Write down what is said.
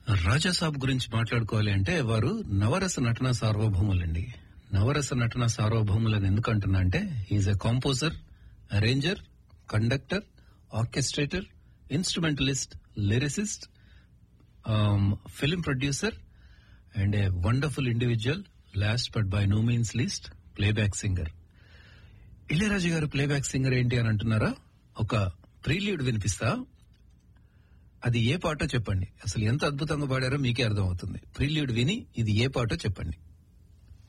రాజాసాబ్ గురించి మాట్లాడుకోవాలి అంటే వారు నవరస నటన సార్వభౌములండి నవరస నటన సార్వభౌములని ఎందుకు అంటున్నా అంటే is a composer arranger conductor orchestrator instrumentalist lyricist film producer and a wonderful individual last but by no means least playback singer Ilayaraju గారు ప్లేబ్యాక్ సింగర్ ఏంటి అని అంటున్నారా ఒక ప్రీలీడ్ వినిపిస్తా అది ఏ పాటో చెప్పండి అసలు ఎంత అద్భుతంగా పాడారో మీకే అర్థమవుతుంది ప్రీలీడ్ విని ఇది ఏ పాటో చెప్పండి